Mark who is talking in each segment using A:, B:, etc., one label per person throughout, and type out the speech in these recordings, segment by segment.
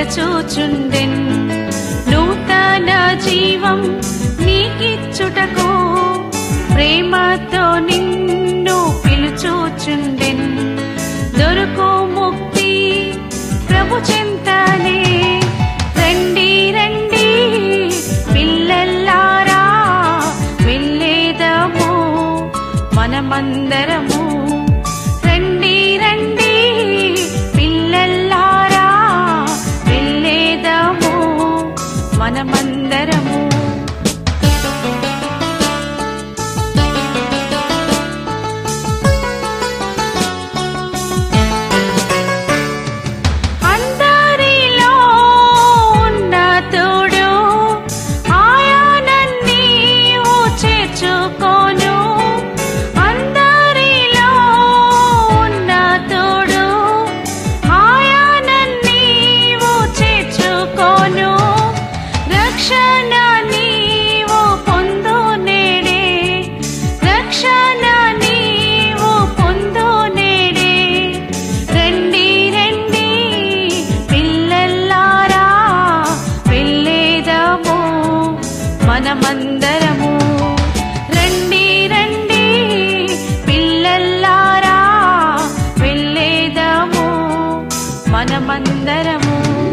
A: పిలచూచుండెన్ నూతన జీవం నీకిచ్చుటకు ప్రేమతో నిన్ను పిలుచూచుండెన్ దొరుకు ముక్తి ప్రభు చింతనే రండి రండి పిల్లల్లారా వెళ్ళేదము మనమందరము రండి రండి పిల్లల్లారా వెళ్ళేదము మనమందరము అందరిలో ఉన్న తోడు ఆయానన్నీ చేర్చుకోను అందరిలో ఉన్న తోడు ఆయానన్నీ చేర్చుకోను రక్షణ నీవు పొందు నేడే రక్షణ నీవు పొందు నేడే రండి రండి పిల్లల్లారా వెళ్ళేదము మనమందరము రండి రండి పిల్లల్లారా వెళ్ళేదము మనమందరము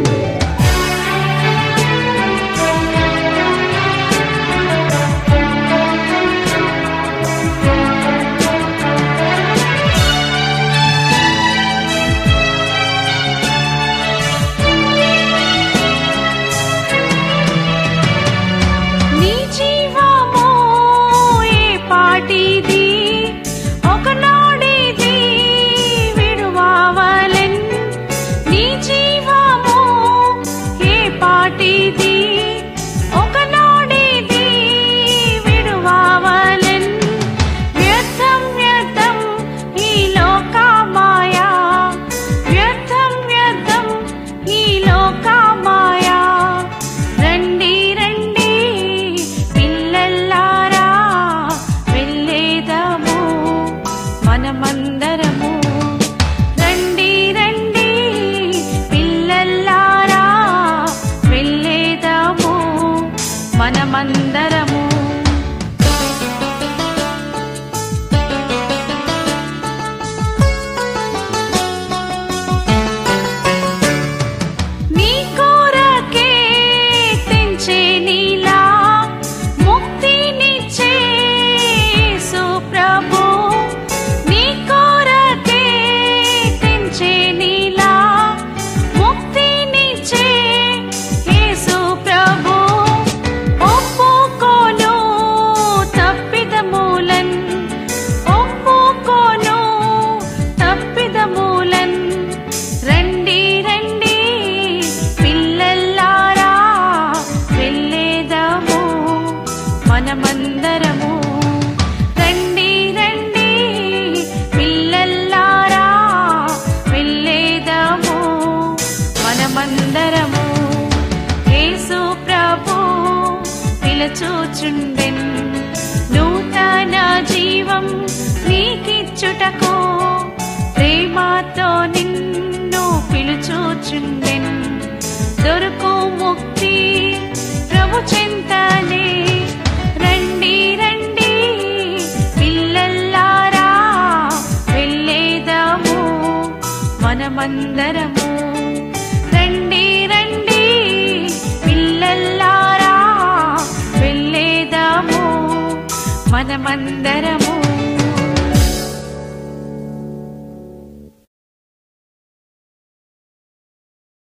A: నీ జీవము ఏ పాటిది ఒకనాడిది విడువావలెన్ నీ జీవము ఏ పాటిది ఒకనాడిది విడువావలెన్ వ్యర్థం వ్యర్థం ఈ లోకమాయా వ్యర్థం వ్యర్థం ఈ లోకమాయా రండి రండి పిల్లల్లారా వెళ్ళేదము మనమందరము రండి రండి పిల్లల్లారా వెళ్ళేదము మనమందరము నీ కోరకే తెంచే నీలా ముక్తినిచ్చే యేసు ప్రభు నీ కోరకే తెంచే నీలా ముక్తినిచ్చే యేసు ప్రభు ఒప్పుకోను తప్పిదమూలన్ ఒప్పుకోను తప్పిదమూలన్ రండి రండి పిల్లల్లారా వెళ్ళేదము మనమందరము రండి రండి పిల్లల్లారా వెళ్ళేదము మనమందరము యేసు ప్రభు పిలచూచుండెన్ నూతన జీవం నీకిచ్చుటకు ప్రేమతో నిన్ను పిలుచూచుండెన్ దొరుకు ముక్తి ప్రభు చింతనే రండి రండి పిల్లల్లారా వెళ్ళేదము మనమందరము రండి రండి పిల్లల్లారా వెళ్ళేదము మనమందరము